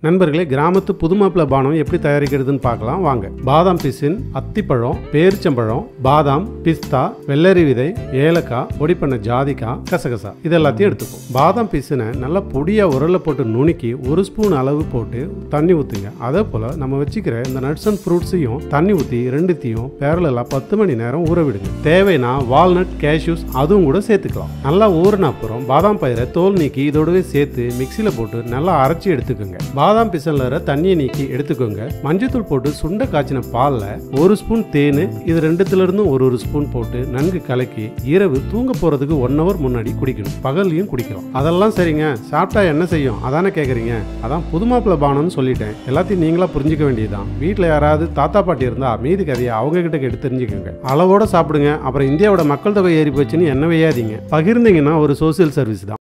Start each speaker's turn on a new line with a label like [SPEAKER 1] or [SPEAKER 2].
[SPEAKER 1] நண்பர்களே கிராமத்து புதுமாப்பிள பானம் எப்படி தயாரிக்கிறதுன்னு பார்க்கலாம் வாங்க பாதாம் பிசின் அத்திப்பழம் பேரிச்சம்பழம் பாதாம் பிஸ்தா வெள்ளரி விதை ஏலக்காய் பொடி பண்ண ஜாதிக்காய் கசகசா இது எல்லாத்தையும் எடுத்துப்போம் பாதாம் பிசினை நல்லா பொடியா உரல்ல போட்டு நுணுக்கி ஒரு ஸ்பூன் அளவு போட்டு தண்ணி ஊற்றுங்க அதே போல் நம்ம வச்சுக்கிற இந்த நட்ஸ் அண்ட் ஃப்ரூட்ஸையும் தண்ணி ஊற்றி ரெண்டுத்தையும் பேரலெல்லாம் பத்து மணி நேரம் ஊற விடுங்க தேவைன்னா வால்நட் கேஷ்யூஸ் அதுவும் கூட சேர்த்துக்கலாம் நல்லா ஊறின அப்புறம் பாதாம் பயிரை தோல் நீக்கி இதோடவே சேர்த்து மிக்சியில் போட்டு நல்லா அரைச்சி எடுத்துக்கோங்க பாதாம் பிசன்ல இருக்கிற தண்ணியை நீக்கி எடுத்துக்கோங்க மஞ்சத்தூள் போட்டு சுண்ட காய்ச்சின பாலில் ஒரு ஸ்பூன் தேன் இது ரெண்டுத்துல இருந்தும் ஒரு ஒரு ஸ்பூன் போட்டு நன்கு கலக்கி இரவு தூங்க போறதுக்கு ஒன் ஹவர் முன்னாடி குடிக்கணும் பகல்லையும் குடிக்கலாம் அதெல்லாம் சரிங்க சாப்பிட்டா என்ன செய்யும் அதானே கேட்குறீங்க அதான் புதுமாப்பிள பானம்னு சொல்லிட்டேன் எல்லாத்தையும் நீங்களா புரிஞ்சுக்க வேண்டியதுதான் வீட்டில் யாராவது தாத்தா பாட்டி இருந்தா மீதி கதையை அவங்க கிட்ட கேட்டு தெரிஞ்சுக்கோங்க அளவோட சாப்பிடுங்க அப்புறம் இந்தியாவோட மக்கள் தொகை ஏறி போச்சுன்னு என்ன வையாதீங்க பகிர்ந்தீங்கன்னா ஒரு சோசியல் சர்வீஸ் தான்